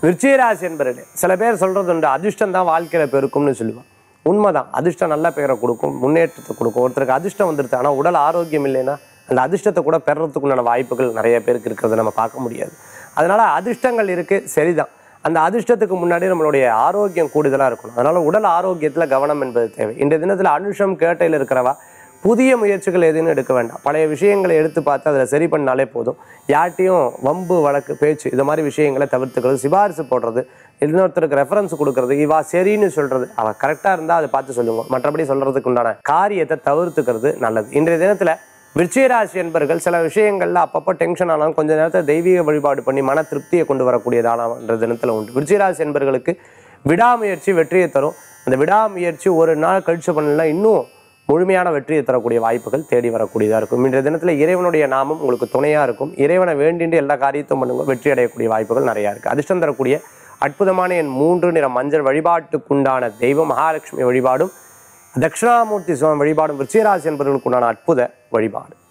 விருச்சிகராசி என்பர்களே சில பேர் சொல்றது உண்டு அதிர்ஷ்டம் தான் வாழ்க்கையில பெருக்கும்னு சொல்லுவான் உண்மைதான் அதிர்ஷ்டம் நல்ல பெயரை கொடுக்கும் முன்னேற்றத்தை கொடுக்கும் ஒருத்தருக்கு அதிர்ஷ்டம் வந்துடுது ஆனால் உடல் ஆரோக்கியம் இல்லைன்னா அந்த அதிர்ஷ்டத்தை கூட பெறறதுக்குண்டான வாய்ப்புகள் நிறைய பேருக்கு இருக்கிறத நம்ம பார்க்க முடியாது அதனால அதிர்ஷ்டங்கள் இருக்கு சரிதான் அந்த அதிர்ஷ்டத்துக்கு முன்னாடி நம்மளுடைய ஆரோக்கியம் கூடுதலாக இருக்கணும் அதனால உடல் ஆரோக்கியத்தில் கவனம் என்பது தேவை இன்றைய தினத்தில் அனுஷம் கேட்டையில் இருக்கிறவா புதிய முயற்சிகள் எதுவும் எடுக்க வேண்டாம் பழைய விஷயங்களை எடுத்து பார்த்து அதில் சரி பண்ணாலே போதும் யார்ட்டையும் வம்பு வழக்கு பேச்சு இது மாதிரி விஷயங்களை தவிர்த்துக்கிறது சிபாரிசு போடுறது இன்னொருத்தருக்கு ரெஃபரன்ஸ் கொடுக்கறது இவா சரின்னு சொல்றது அவ கரெக்டாக இருந்தால் அதை பார்த்து சொல்லுங்க மற்றபடி சொல்றதுக்கு உண்டான காரியத்தை தவிர்த்துக்கிறது நல்லது இன்றைய தினத்தில் விருச்சிகராசி என்பர்கள் சில விஷயங்கள்ல அப்பப்போ டென்ஷன் ஆனாலும் கொஞ்ச நேரத்தை தெய்வீக வழிபாடு பண்ணி மன திருப்தியை கொண்டு வரக்கூடியதான தினத்தில் உண்டு விருச்சிகராசி என்பர்களுக்கு விடாமுயற்சி வெற்றியை தரும் அந்த விடாமுயற்சி ஒரு நாள் கழிச்சு பண்ணலாம் இன்னும் முழுமையான வெற்றியை தரக்கூடிய வாய்ப்புகள் தேடி வரக்கூடியதாக இருக்கும் இன்றைய தினத்தில் இறைவனுடைய நாமம் உங்களுக்கு துணையாக இருக்கும் இறைவனை வேண்டிட்டு எல்லா காரியத்தையும் பண்ணுங்க வெற்றி அடையக்கூடிய வாய்ப்புகள் நிறையா இருக்குது அதிர்ஷ்டம் தரக்கூடிய அற்புதமான என் மூன்று நிற மஞ்சள் வழிபாட்டுக்குண்டான தெய்வம் மகாலட்சுமி வழிபாடும் தட்சிணாமூர்த்தி சுவாமி வழிபாடும் விருச்சிகராசி என்பவர்களுக்குண்டான அற்புத வழிபாடு